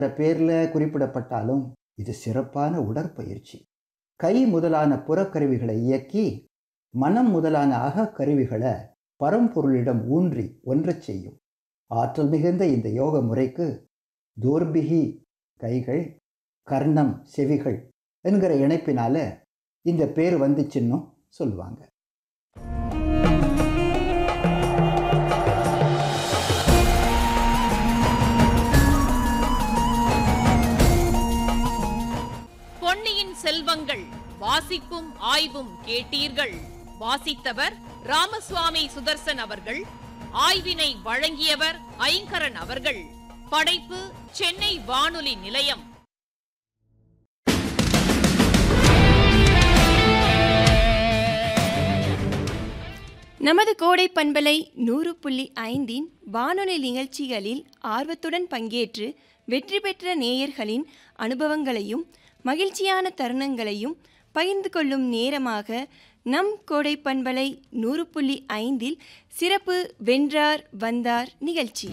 பேரில் குறிப்பிடப்பட்டாலும் இது சிறப்பான உடற்பயிற்சி கை முதலான புறக்கருவிகளை இயக்கி மனம் முதலான அகக்கருவிகளை பரம்பொருளிடம் ஊன்றி ஒன்றச் செய்யும் ஆற்றல் மிகுந்த இந்த யோக முறைக்கு தோர்பிகி கைகள் கர்ணம் செவிகள் என்கிற இணைப்பினால இந்த பேர் வந்துச்சுன்னு சொல்லுவாங்க பொன்னியின் செல்வங்கள் வாசிப்பும் ஆய்வும் கேட்டீர்கள் வாசித்தவர் ராமசுவாமி சுதர்சன் அவர்கள் ஆய்வினை வழங்கியவர் ஐங்கரன் அவர்கள் படைப்பு சென்னை வானொலி நிலையம் நமது கோடை பண்பலை நூறு புள்ளி ஐந்தின் வானொலி நிகழ்ச்சிகளில் ஆர்வத்துடன் பங்கேற்று வெற்றி பெற்ற நேயர்களின் அனுபவங்களையும் மகிழ்ச்சியான தருணங்களையும் பகிர்ந்து கொள்ளும் நேரமாக நம் கோடை பண்பலை நூறு புள்ளி ஐந்தில் சிறப்பு வென்றார் வந்தார் நிகழ்ச்சி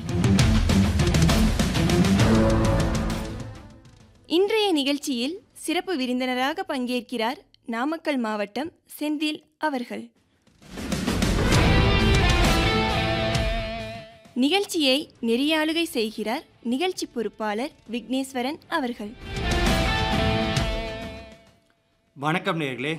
இன்றைய நிகழ்ச்சியில் சிறப்பு விருந்தினராக பங்கேற்கிறார் நாமக்கல் மாவட்டம் செந்தில் அவர்கள் நிகழ்ச்சியை நெறியாளுகை செய்கிறார் நிகழ்ச்சி பொறுப்பாளர் விக்னேஸ்வரன் அவர்கள் வணக்கம் நேர்களே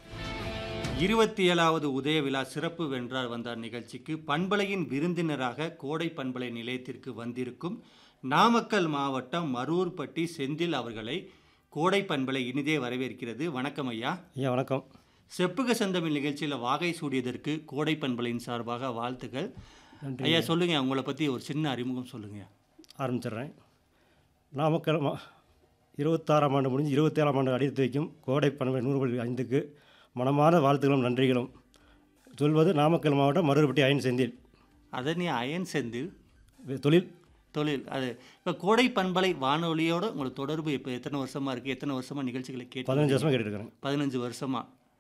இருபத்தி ஏழாவது உதய விழா சிறப்பு வென்றார் வந்தார் நிகழ்ச்சிக்கு பண்பலையின் விருந்தினராக கோடை பண்பலை நிலையத்திற்கு வந்திருக்கும் நாமக்கல் மாவட்டம் மரூர்பட்டி செந்தில் அவர்களை கோடை பண்பலை இனிதே வரவேற்கிறது வணக்கம் ஐயா ஐயா வணக்கம் செப்புக செந்தமிழ் நிகழ்ச்சியில் வாகை சூடியதற்கு கோடை பண்பலையின் சார்பாக வாழ்த்துக்கள் ஐயா சொல்லுங்க உங்களை பற்றி ஒரு சின்ன அறிமுகம் சொல்லுங்க ஆரம்பிச்சிடுறேன் நாமக்கல் மா இருபத்தாறாம் ஆண்டு முடிஞ்சு இருபத்தேழாம் ஆண்டு அடித்து வைக்கும் கோடை பண்பலை நூறு புள்ளி ஐந்துக்கு மனமான வாழ்த்துக்களும் நன்றிகளும் சொல்வது நாமக்கல் மாவட்டம் மருதுப்பட்டி அயன் செந்தில் அதை நீ அயன் செந்தில் வே- தொழில் தொழில் அது இப்போ கோடை பண்பலை வானொலியோட உங்களுக்கு தொடர்பு இப்போ எத்தனை வருஷமா இருக்கு எத்தனை வருஷமா நிகழ்ச்சிகளை கேட்டு பதினஞ்சு வருஷமாக கேட்டுருக்கிறேன் பதினஞ்சு வருஷமா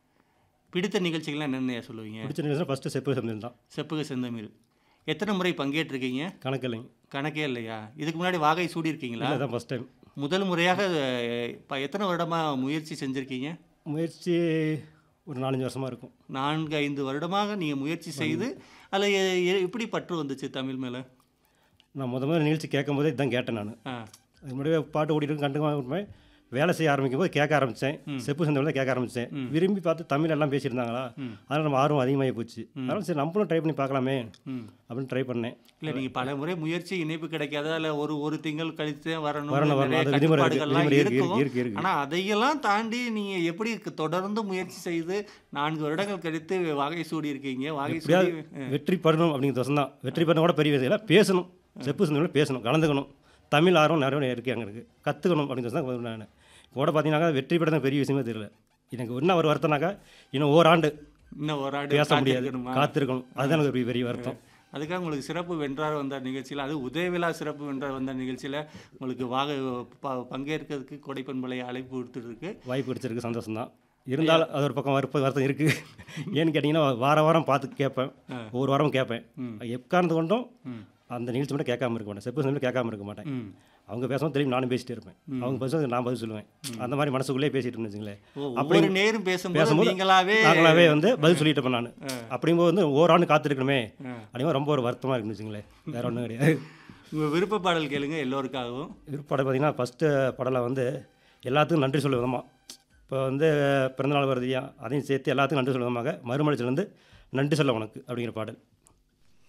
பிடித்த நிகழ்ச்சிகள்லாம் என்னென்ன சொல்லுவீங்க பிடிச்ச நிகழ்ச்சி ஃபஸ்ட்டு செப்பு செந்தில் தான் செப்புக செந்தமிழ் எத்தனை முறை பங்கேற்றிருக்கீங்க கணக்கில்லைங்க கணக்கே இல்லையா இதுக்கு முன்னாடி வாகை சூடியிருக்கீங்களா இல்லை தான் ஃபஸ்ட் டைம் முதல் முறையாக இப்போ எத்தனை வருடமா முயற்சி செஞ்சுருக்கீங்க முயற்சி ஒரு நாலஞ்சு வருஷமாக இருக்கும் நான்கு ஐந்து வருடமாக நீங்கள் முயற்சி செய்து அதில் எப்படி பற்று வந்துச்சு தமிழ் மேலே நான் முத முதல்ல நிகழ்ச்சி கேட்கும் போதே இதான் கேட்டேன் நான் ஆ அது முன்னாடியே பாட்டு ஓடிட்டு கண்டுக்காம வேலை செய்ய ஆரம்பிக்கும் போது கேட்க ஆரம்பித்தேன் செப்பு செந்தில் தான் கேட்க ஆரம்பித்தேன் விரும்பி பார்த்து தமிழ் எல்லாம் பேசியிருந்தாங்களா அதனால் நம்ம ஆர்வம் அதிகமாகி போச்சு அதனால சரி நம்மளும் ட்ரை பண்ணி பார்க்கலாமே ம் அப்படின்னு ட்ரை பண்ணேன் இல்லை நீங்கள் பல முறை முயற்சி இணைப்பு கிடைக்காத இல்லை ஒரு ஒரு திங்கள் கழித்து வரணும் வரணும், வரணும். நிறைய அது விதிமுறை இருக்கு, கட்டுப்பாடுகள்லாம் விதிமுறை இருக்கு, இருக்கும் இருக்கு, இருக்கு. ஆனால் அதையெல்லாம் தாண்டி நீங்கள் எப்படி க- தொடர்ந்து முயற்சி செய்து நான்கு வருடங்கள் கழித்து வாகை சூடி இருக்கீங்க வாகை சூடி எப்படியாவது வெற்றி பெறணும் அப்படிங்கிறது தான் வெற்றி பெறணும் கூட பெரிய விஷயம் இல்லை பேசணும் செப்பு செந்தில் பேசணும் கலந்துக்கணும் தமிழ் ஆர்வம் நிறைய இருக்குது அங்கே இருக்குது கற்றுக்கணும் அப்படிங்கிறது தான் நான் கூட பார்த்தீங்கன்னாக்கா வெற்றி பெறது பெரிய விஷயமே தெரியல எனக்கு என்ன ஒரு வருத்தம்னாக்கா இன்னும் ஓராண்டு இன்னும் ஒரு ஆண்டு பேச முடியாது காத்திருக்கணுமா? காத்திருக்கணும் அதுதான் எனக்கு ஒரு பெரிய வருத்தம் அதுக்காக உங்களுக்கு சிறப்பு வென்றார் வந்த நிகழ்ச்சியில் அது உதயவிழா சிறப்பு வென்றார் வந்த நிகழ்ச்சியில் உங்களுக்கு வாக ப- பங்கேற்கிறதுக்கு கொடைப்பண்பலை அழைப்பு கொடுத்துருக்கு வாய்ப்பு கிடைச்சிருக்கு சந்தோஷம் தான் இருந்தாலும் அது ஒரு பக்கம் வருப்ப வருத்தம் இருக்குது ஏன்னு கேட்டிங்கன்னா வார வாரம் பார்த்து கேட்பேன் ஒவ்வொரு வாரமும் கேட்பேன் எக்காரணத்து கொண்டும் அந்த நிகழ்ச்சி மட்டும் கேட்காம இருக்க மாட்டேன் செப்பு செந்தில் கேட்காம இருக்க மாட்டேன் ம் அவங்க பேசும்போது திரும்பி நானும் பேசிட்டே இருப்பேன் அவங்க பேசும்போது நான் பதில் சொல்லுவேன் அந்த மாதிரி மனசுக்குள்ளேயே பேசிட்டு இருந்தேன் வச்சுங்களேன் ஓ, ஒவ்வொரு நேரும் பேசும்போது பேசும்போது நீங்களாவே நாங்களாவே வந்து பதில் சொல்லிட்டு இருப்பேன் நான் அப்படிங்கும்போது வந்து ஓராண்டு காத்திருக்கணுமே அப்படிங்கும்போது ரொம்ப ஒரு வருத்தமாக இருக்குன்னு வச்சுங்களேன் வேற ஒன்றும் கிடையாது உங்கள் விருப்ப பாடல் கேளுங்க எல்லோருக்காகவும் படம் பார்த்தீங்கன்னா ஃபஸ்ட்டு படத்தில் வந்து எல்லாத்துக்கும் நன்றி சொல்ல விதமாக இப்போ வந்து பிறந்தநாள் வருதியா அதையும் சேர்த்து எல்லாத்துக்கும் நன்றி சொல்ல விதமாக மறுமலர்ச்சியிலேருந்து நன்றி சொல்ல உனக்கு அப்படிங்கிற பாடல்